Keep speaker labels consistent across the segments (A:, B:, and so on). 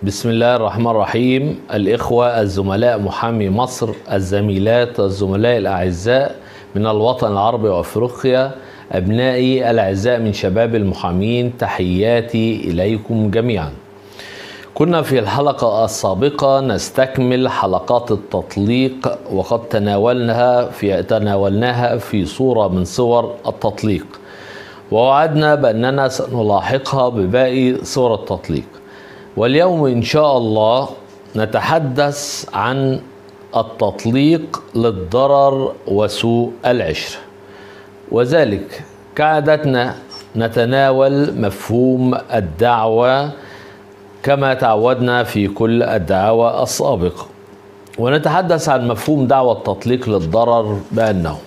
A: بسم الله الرحمن الرحيم الإخوة الزملاء محامي مصر الزميلات الزملاء الأعزاء من الوطن العربي وأفريقيا أبنائي الأعزاء من شباب المحامين تحياتي إليكم جميعا كنا في الحلقة السابقة نستكمل حلقات التطليق وقد تناولناها في تناولناها في صورة من صور التطليق ووعدنا بأننا سنلاحقها بباقي صور التطليق واليوم إن شاء الله نتحدث عن التطليق للضرر وسوء العشرة وذلك كعادتنا نتناول مفهوم الدعوة كما تعودنا في كل الدعاوى السابقة ونتحدث عن مفهوم دعوى التطليق للضرر بأنه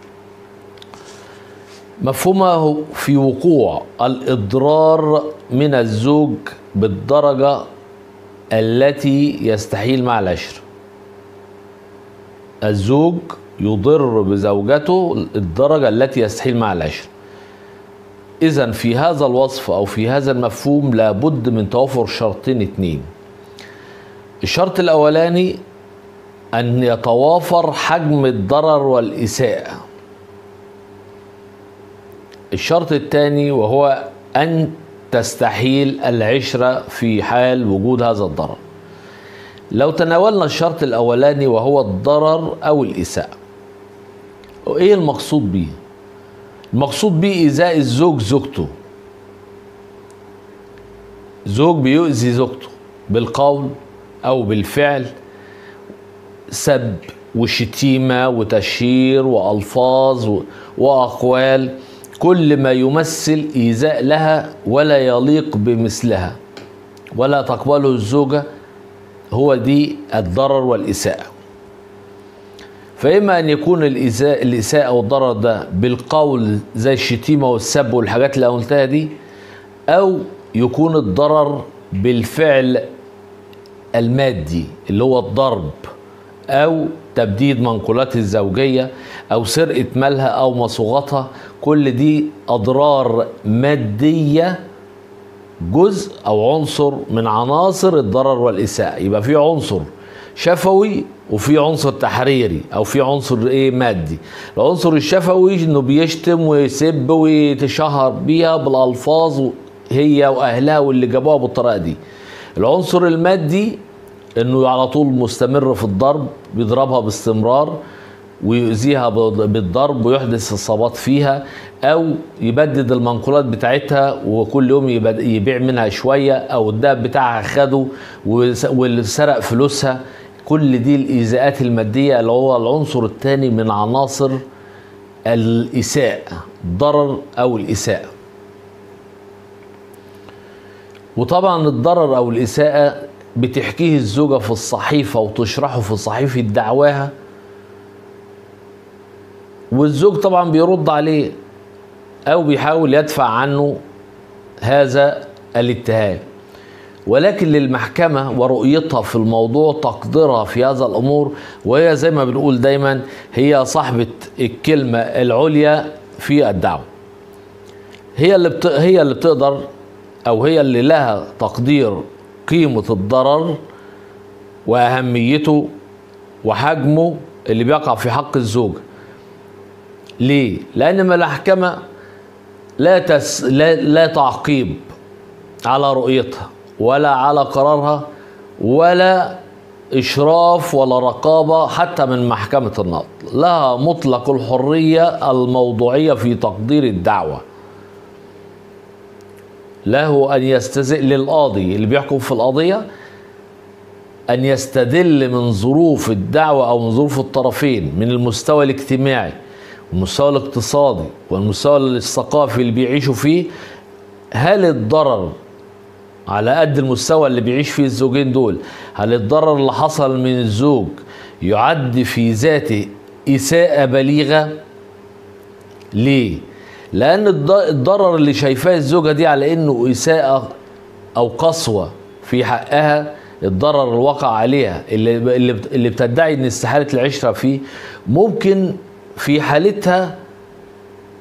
A: مفهومه في وقوع الإضرار من الزوج بالدرجة التي يستحيل مع العشرة الزوج يضر بزوجته الدرجة التي يستحيل مع العشرة إذا في هذا الوصف أو في هذا المفهوم لابد من توفر شرطين اتنين الشرط الأولاني أن يتوافر حجم الضرر والإساءة الشرط الثاني وهو أن تستحيل العشرة في حال وجود هذا الضرر لو تناولنا الشرط الأولاني وهو الضرر أو الإساءة وإيه المقصود به؟ المقصود به إيذاء الزوج زوجته زوج بيؤذي زوجته بالقول أو بالفعل سب وشتيمة وتشهير وألفاظ وأقوال كل ما يمثل إيذاء لها ولا يليق بمثلها ولا تقبله الزوجة هو دي الضرر والإساءة فإما أن يكون الإساءة, الإساءة والضرر ده بالقول زي الشتيمة والسب والحاجات اللي قلتها دي أو يكون الضرر بالفعل المادي اللي هو الضرب أو تبديد منقولات الزوجية أو سرقة مالها أو مصوغتها كل دي أضرار مادية جزء أو عنصر من عناصر الضرر والإساءة يبقى في عنصر شفوي وفي عنصر تحريري او في عنصر ايه مادي العنصر الشفوي انه بيشتم ويسب ويتشهر بيها بالالفاظ هي واهلها واللي جابوها بالطريقه دي العنصر المادي انه على طول مستمر في الضرب بيضربها باستمرار ويؤذيها بالضرب ويحدث اصابات فيها او يبدد المنقولات بتاعتها وكل يوم يبيع منها شويه او الدهب بتاعها خده وسرق فلوسها كل دي الايذاءات الماديه اللي هو العنصر الثاني من عناصر الاساءه ضرر او الاساءه وطبعا الضرر او الاساءه بتحكيه الزوجه في الصحيفه وتشرحه في صحيفه دعواها والزوج طبعا بيرد عليه او بيحاول يدفع عنه هذا الاتهام ولكن للمحكمة ورؤيتها في الموضوع تقديرها في هذا الأمور وهي زي ما بنقول دايما هي صاحبة الكلمة العليا في الدعوة هي اللي بت... هي اللي بتقدر أو هي اللي لها تقدير قيمة الضرر وأهميته وحجمه اللي بيقع في حق الزوج ليه؟ لأن المحكمة لا تس... لا, لا تعقيب على رؤيتها ولا على قرارها ولا إشراف ولا رقابة حتى من محكمة النقض لها مطلق الحرية الموضوعية في تقدير الدعوة له أن يستزئ للقاضي اللي بيحكم في القضية أن يستدل من ظروف الدعوة أو من ظروف الطرفين من المستوى الاجتماعي والمستوى الاقتصادي والمستوى الثقافي اللي بيعيشوا فيه هل الضرر على قد المستوى اللي بيعيش فيه الزوجين دول هل الضرر اللي حصل من الزوج يعد في ذاته إساءة بليغة ليه لأن الضرر اللي شايفاه الزوجة دي على إنه إساءة أو قسوة في حقها الضرر الواقع عليها اللي اللي بتدعي ان استحاله العشره فيه ممكن في حالتها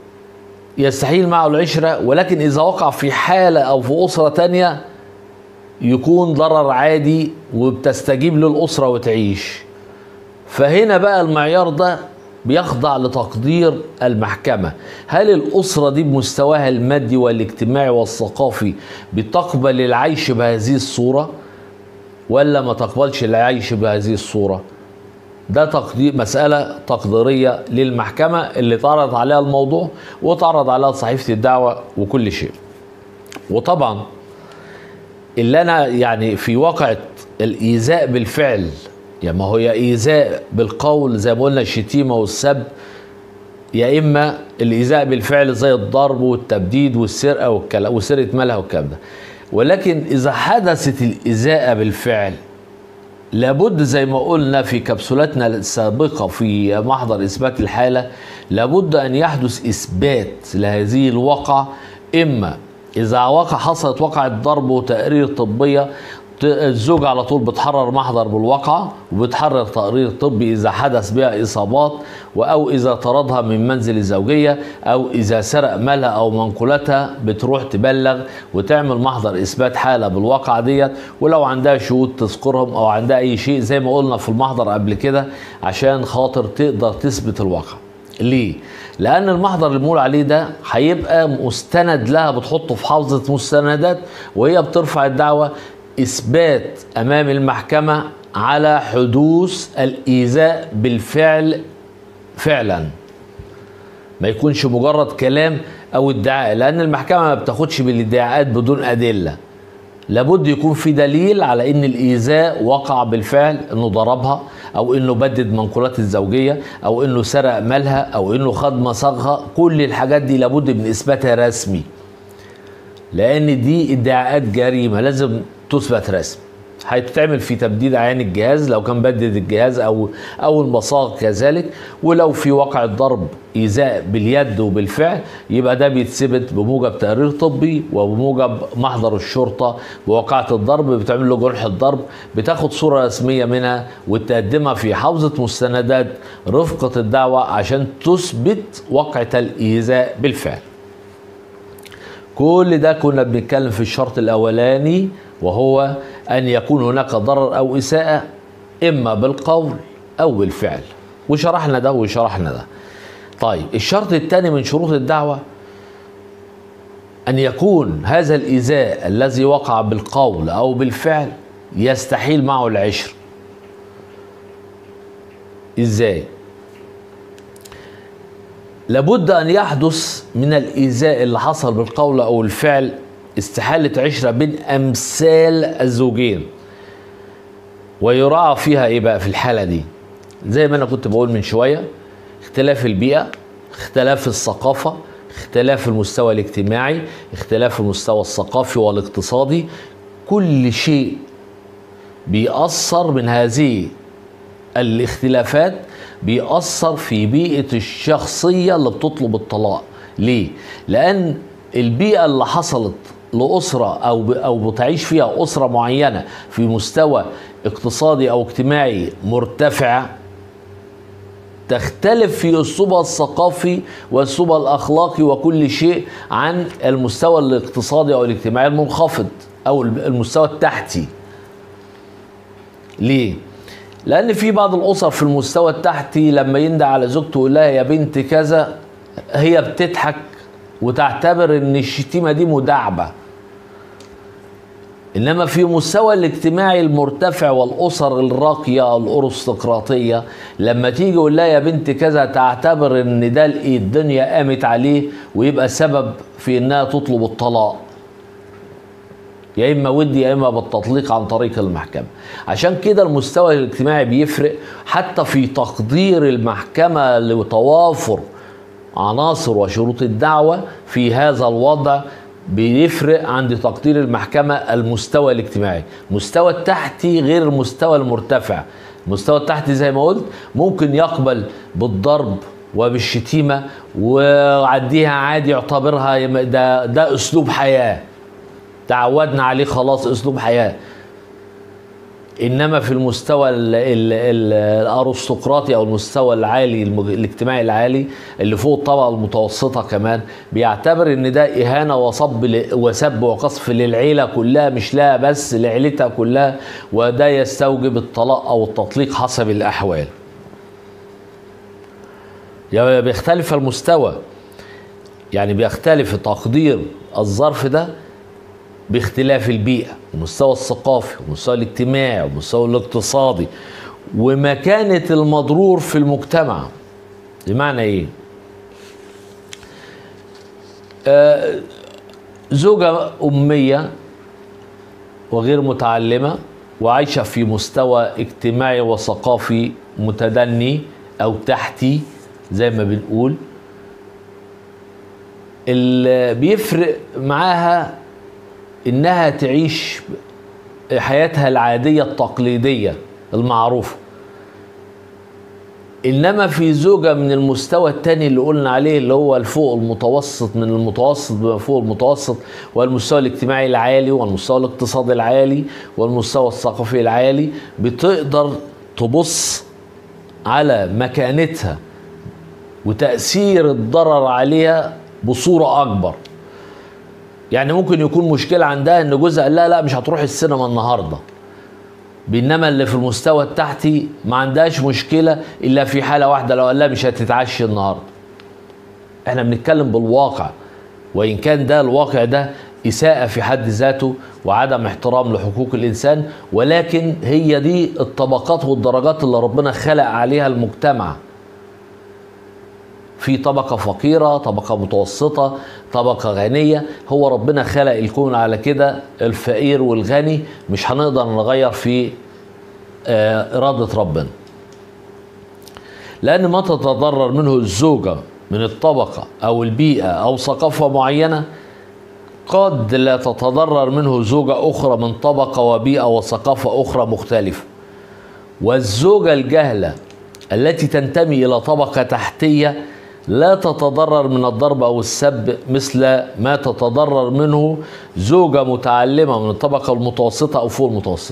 A: يستحيل معه العشرة ولكن إذا وقع في حالة أو في أسرة تانية يكون ضرر عادي وبتستجيب للأسرة وتعيش فهنا بقى المعيار ده بيخضع لتقدير المحكمة هل الأسرة دي بمستواها المادي والاجتماعي والثقافي بتقبل العيش بهذه الصورة ولا ما تقبلش العيش بهذه الصورة ده تقدير مسألة تقديرية للمحكمة اللي تعرض عليها الموضوع وتعرض عليها صحيفة الدعوة وكل شيء وطبعا اللي أنا يعني في واقعة الإيذاء بالفعل يعني ما هو يا إيذاء بالقول زي ما قلنا الشتيمة والسب يا إما الإيذاء بالفعل زي الضرب والتبديد والسرقة والكلام وسرقة مالها والكلام ده ولكن إذا حدثت الإيذاء بالفعل لابد زي ما قلنا في كبسولاتنا السابقة في محضر إثبات الحالة لابد أن يحدث إثبات لهذه الواقعة إما إذا وقع حصلت وقعة ضرب وتقارير طبية الزوج على طول بتحرر محضر بالواقعة وبتحرر تقرير طبي إذا حدث بها إصابات أو إذا طردها من منزل الزوجية أو إذا سرق مالها أو منقولاتها بتروح تبلغ وتعمل محضر إثبات حالة بالواقعة ديت ولو عندها شهود تذكرهم أو عندها أي شيء زي ما قلنا في المحضر قبل كده عشان خاطر تقدر تثبت الواقع ليه؟ لأن المحضر اللي بنقول عليه ده هيبقى مستند لها بتحطه في حافظة مستندات وهي بترفع الدعوة اثبات امام المحكمه على حدوث الايذاء بالفعل فعلا ما يكونش مجرد كلام او ادعاء لان المحكمه ما بتاخدش بالادعاءات بدون ادله لابد يكون في دليل على ان الايذاء وقع بالفعل انه ضربها او انه بدد منقولات الزوجيه او انه سرق مالها او انه خد مصاغها كل الحاجات دي لابد من اثباتها رسمي لان دي ادعاءات جريمه لازم تثبت رسم هيتعمل في تبديد عيان الجهاز لو كان بدد الجهاز او او المصاغ كذلك ولو في واقع ضرب ايذاء باليد وبالفعل يبقى ده بيتثبت بموجب تقرير طبي وبموجب محضر الشرطه بواقعه الضرب بتعمل له جرح الضرب بتاخد صوره رسميه منها وتقدمها في حوزه مستندات رفقه الدعوه عشان تثبت واقعه الايذاء بالفعل. كل ده كنا بنتكلم في الشرط الاولاني وهو أن يكون هناك ضرر أو إساءة إما بالقول أو بالفعل وشرحنا ده وشرحنا ده طيب الشرط الثاني من شروط الدعوة أن يكون هذا الإيذاء الذي وقع بالقول أو بالفعل يستحيل معه العشر إزاي؟ لابد أن يحدث من الإيذاء اللي حصل بالقول أو الفعل استحالة عشرة بين أمثال الزوجين ويراعى فيها إيه بقى في الحالة دي زي ما أنا كنت بقول من شوية اختلاف البيئة اختلاف الثقافة اختلاف المستوى الاجتماعي اختلاف المستوى الثقافي والاقتصادي كل شيء بيأثر من هذه الاختلافات بيأثر في بيئة الشخصية اللي بتطلب الطلاق ليه؟ لأن البيئة اللي حصلت لأسرة أو أو بتعيش فيها أسرة معينة في مستوى اقتصادي أو اجتماعي مرتفع تختلف في أسلوبها الثقافي وأسلوبها الأخلاقي وكل شيء عن المستوى الاقتصادي أو الاجتماعي المنخفض أو المستوى التحتي ليه؟ لأن في بعض الأسر في المستوى التحتي لما يندى على زوجته يقول لها يا بنت كذا هي بتضحك وتعتبر ان الشتيمه دي مداعبه انما في مستوى الاجتماعي المرتفع والاسر الراقيه الارستقراطيه لما تيجي يقول لها يا بنت كذا تعتبر ان ده الدنيا قامت عليه ويبقى سبب في انها تطلب الطلاق يا اما ودي يا اما بالتطليق عن طريق المحكمه عشان كده المستوى الاجتماعي بيفرق حتى في تقدير المحكمه لتوافر عناصر وشروط الدعوة في هذا الوضع بيفرق عند تقدير المحكمة المستوى الاجتماعي المستوى التحتي غير المستوى المرتفع المستوى التحتي زي ما قلت ممكن يقبل بالضرب وبالشتيمة وعديها عادي يعتبرها ده, ده أسلوب حياة تعودنا عليه خلاص أسلوب حياة انما في المستوى ال ال ال الارستقراطي او المستوى العالي المج- الاجتماعي العالي اللي فوق الطبقه المتوسطه كمان بيعتبر ان ده اهانه وصب ل- وسب وقصف للعيله كلها مش لها بس لعيلتها كلها وده يستوجب الطلاق او التطليق حسب الاحوال يعني بيختلف المستوى يعني بيختلف تقدير الظرف ده باختلاف البيئة المستوى الثقافي والمستوى الاجتماعي والمستوى الاقتصادي ومكانة المضرور في المجتمع بمعنى ايه آه زوجة أمية وغير متعلمة وعايشة في مستوى اجتماعي وثقافي متدني أو تحتي زي ما بنقول اللي بيفرق معاها انها تعيش حياتها العاديه التقليديه المعروفه انما في زوجه من المستوى الثاني اللي قلنا عليه اللي هو الفوق المتوسط من المتوسط بما فوق المتوسط والمستوى الاجتماعي العالي والمستوى الاقتصادي العالي والمستوى الثقافي العالي بتقدر تبص على مكانتها وتاثير الضرر عليها بصوره اكبر يعني ممكن يكون مشكلة عندها ان جوزها قال لها لا مش هتروح السينما النهاردة بينما اللي في المستوى التحتي ما عندهاش مشكلة الا في حالة واحدة لو قال لها مش هتتعشي النهاردة احنا بنتكلم بالواقع وان كان ده الواقع ده اساءة في حد ذاته وعدم احترام لحقوق الانسان ولكن هي دي الطبقات والدرجات اللي ربنا خلق عليها المجتمع في طبقة فقيرة طبقة متوسطة طبقة غنية هو ربنا خلق الكون على كده الفقير والغني مش هنقدر نغير في آه، إرادة ربنا لأن ما تتضرر منه الزوجة من الطبقة أو البيئة أو ثقافة معينة قد لا تتضرر منه زوجة أخرى من طبقة وبيئة وثقافة أخرى مختلفة والزوجة الجهلة التي تنتمي إلى طبقة تحتية لا تتضرر من الضرب أو السب مثل ما تتضرر منه زوجة متعلمة من الطبقة المتوسطة أو فوق المتوسط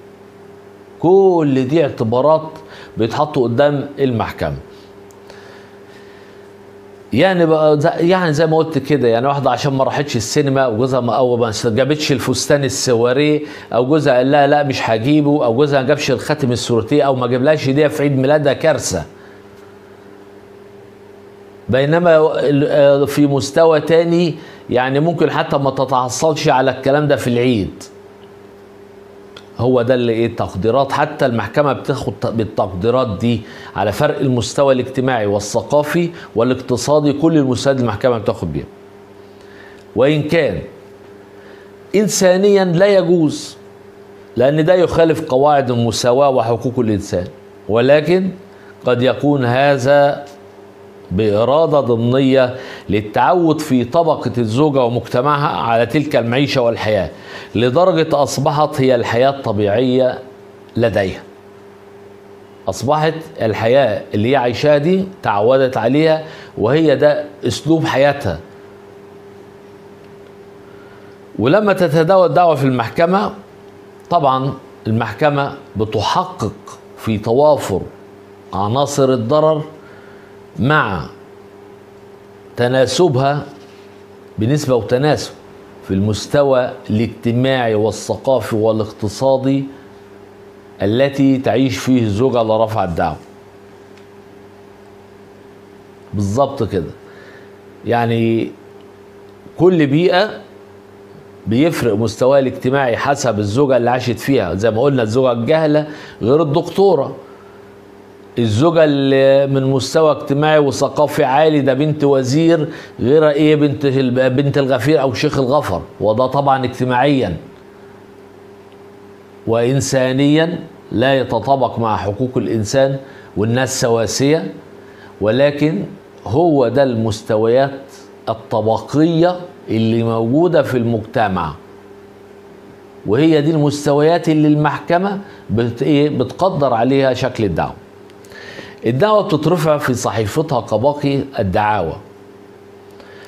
A: كل دي اعتبارات بيتحطوا قدام المحكمة يعني بقى زي- يعني زي ما قلت كده يعني واحده عشان ما راحتش السينما وجوزها ما او ما جابتش الفستان السواريه او جوزها قال لها لا مش هجيبه او جوزها ما جابش الخاتم السورتيه او ما جابلهاش هديه في عيد ميلادها كارثه بينما ال- في مستوى تاني يعني ممكن حتى ما تتحصلش على الكلام ده في العيد هو ده اللي ايه التقديرات حتى المحكمه بتاخد ت- بالتقديرات دي على فرق المستوى الاجتماعي والثقافي والاقتصادي كل المستويات المحكمه بتاخد بيها وان كان انسانيا لا يجوز لان ده يخالف قواعد المساواه وحقوق الانسان ولكن قد يكون هذا بإرادة ضمنية للتعود في طبقة الزوجة ومجتمعها على تلك المعيشة والحياة لدرجة أصبحت هي الحياة الطبيعية لديها أصبحت الحياة اللي هي عايشاها دي تعودت عليها وهي ده أسلوب حياتها ولما تتداول الدعوة في المحكمة طبعا المحكمة بتحقق في توافر عناصر الضرر مع تناسبها بنسبة وتناسب في المستوى الاجتماعي والثقافي والاقتصادي التي تعيش فيه الزوجة اللي رفع الدعوة بالظبط كده يعني كل بيئة بيفرق مستواها الاجتماعي حسب الزوجة اللي عاشت فيها زي ما قلنا الزوجة الجاهلة غير الدكتورة الزوجة اللي من مستوى اجتماعي وثقافي عالي ده بنت وزير غير ايه بنت بنت الغفير او شيخ الغفر وده طبعا اجتماعيا وانسانيا لا يتطابق مع حقوق الانسان والناس سواسية ولكن هو ده المستويات الطبقية اللي موجودة في المجتمع وهي دي المستويات اللي المحكمة بت إيه بتقدر عليها شكل الدعوة الدعوة بتترفع في صحيفتها كباقي الدعاوى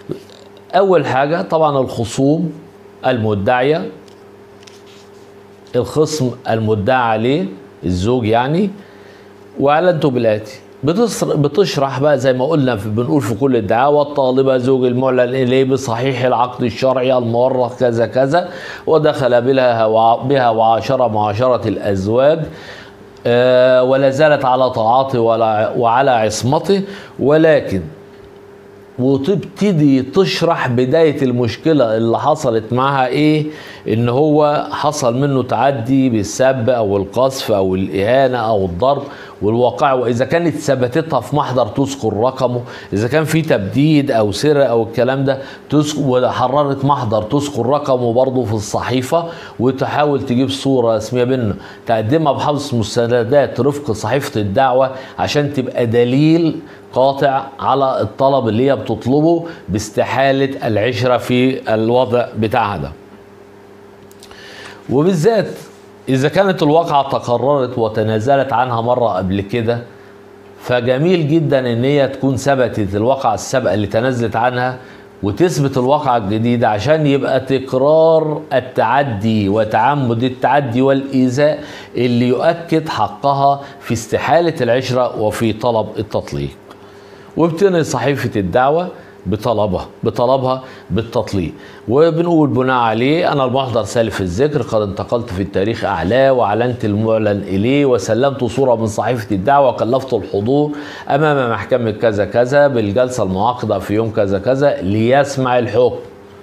A: أول حاجة طبعا الخصوم المدعية الخصم المدعى عليه الزوج يعني واعلنته بالاتي بتصر- بتشرح بقى زي ما قلنا في بنقول في كل الدعاوى الطالبة زوج المعلن إليه بصحيح العقد الشرعي المورخ كذا كذا ودخل بها وع- بها وعاشر معاشرة الأزواج آه، ولا زالت على طاعته ولا- وعلى عصمته ولكن وتبتدي تشرح بداية المشكلة اللي حصلت معها ايه ان هو حصل منه تعدي بالسب او القذف او الاهانة او الضرب والواقع واذا كانت ثبتتها في محضر تذكر رقمه اذا كان في تبديد او سرقة او الكلام ده تذكر وحررت محضر تذكر رقمه برضه في الصحيفة وتحاول تجيب صورة رسمية منه تقدمها بحفظ مستندات رفق صحيفة الدعوة عشان تبقى دليل قاطع على الطلب اللي هي بتطلبه باستحالة العشرة في الوضع بتاعها ده وبالذات إذا كانت الواقعة تقررت وتنازلت عنها مرة قبل كده فجميل جدا ان هي تكون ثبتت الواقعة السابقة اللي تنازلت عنها وتثبت الواقعة الجديدة عشان يبقى تكرار التعدي وتعمد التعدي والإيذاء اللي يؤكد حقها في استحالة العشرة وفي طلب التطليق وبتنهي صحيفة الدعوة بطلبها بطلبها بالتطليق وبنقول بناء عليه انا المحضر سالف الذكر قد انتقلت في التاريخ اعلاه واعلنت المعلن اليه وسلمت صوره من صحيفه الدعوه وكلفت الحضور امام محكمه كذا كذا بالجلسه المعقده في يوم كذا كذا ليسمع الحكم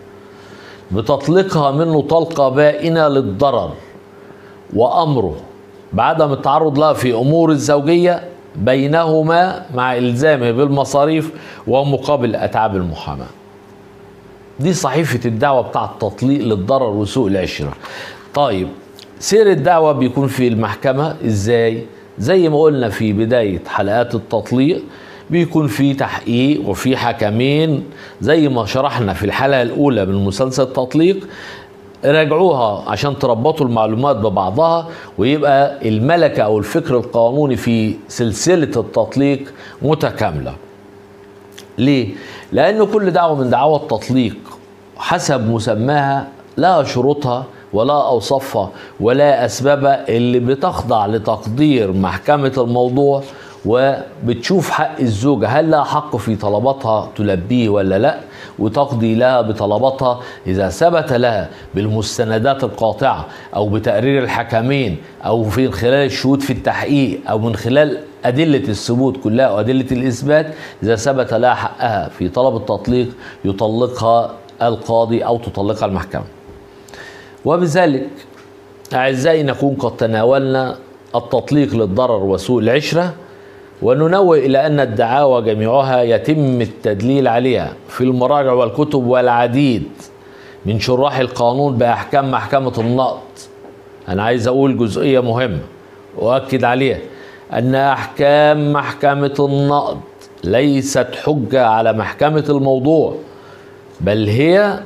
A: بتطليقها منه طلقه بائنه للضرر وامره بعدم التعرض لها في امور الزوجيه بينهما مع الزامه بالمصاريف ومقابل اتعاب المحاماه. دي صحيفه الدعوه بتاع التطليق للضرر وسوء العشره. طيب سير الدعوه بيكون في المحكمه ازاي؟ زي ما قلنا في بدايه حلقات التطليق بيكون في تحقيق وفي حكمين زي ما شرحنا في الحلقه الاولى من مسلسل التطليق راجعوها عشان تربطوا المعلومات ببعضها ويبقى الملكة أو الفكر القانوني في سلسلة التطليق متكاملة ليه؟ لأن كل دعوة من دعوة التطليق حسب مسماها لها شروطها ولا أوصافها ولا أسبابها اللي بتخضع لتقدير محكمة الموضوع وبتشوف حق الزوجة هل لها حق في طلباتها تلبيه ولا لا وتقضي لها بطلباتها إذا ثبت لها بالمستندات القاطعة أو بتقرير الحكمين أو في خلال الشهود في التحقيق أو من خلال أدلة الثبوت كلها وأدلة الإثبات إذا ثبت لها حقها في طلب التطليق يطلقها القاضي أو تطلقها المحكمة وبذلك أعزائي نكون قد تناولنا التطليق للضرر وسوء العشرة وننوه إلى أن الدعاوى جميعها يتم التدليل عليها في المراجع والكتب والعديد من شراح القانون بأحكام محكمة النقض أنا عايز أقول جزئية مهمة وأؤكد عليها أن أحكام محكمة النقض ليست حجة على محكمة الموضوع بل هي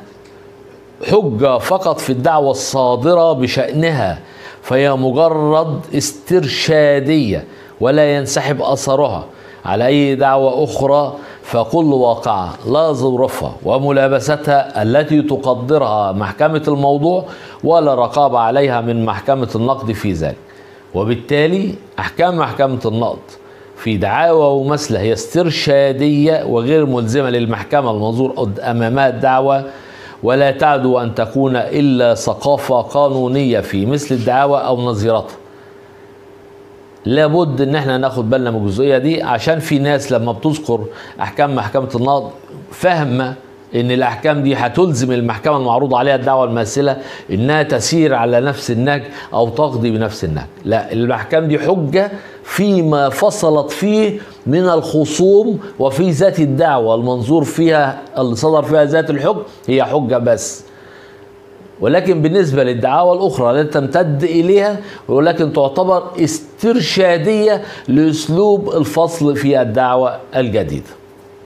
A: حجة فقط في الدعوة الصادرة بشأنها فهي مجرد استرشادية ولا ينسحب أثرها على أي دعوة أخرى فكل واقعة لا ظروفها وملابستها التي تقدرها محكمة الموضوع ولا رقابة عليها من محكمة النقد في ذلك وبالتالي أحكام محكمة النقد في دعاوى ومثلة هي استرشادية وغير ملزمة للمحكمة المنظور أمامها الدعوة ولا تعدو أن تكون إلا ثقافة قانونية في مثل الدعاوى أو نظيرتها لابد ان احنا ناخد بالنا من الجزئيه دي عشان في ناس لما بتذكر احكام محكمه النقض فاهمه ان الاحكام دي هتلزم المحكمه المعروض عليها الدعوه المماثله انها تسير على نفس النهج او تقضي بنفس النهج لا الاحكام دي حجه فيما فصلت فيه من الخصوم وفي ذات الدعوه المنظور فيها اللي صدر فيها ذات الحكم هي حجه بس ولكن بالنسبة للدعاوى الأخرى التي تمتد إليها ولكن تعتبر استرشادية لأسلوب الفصل في الدعوة الجديدة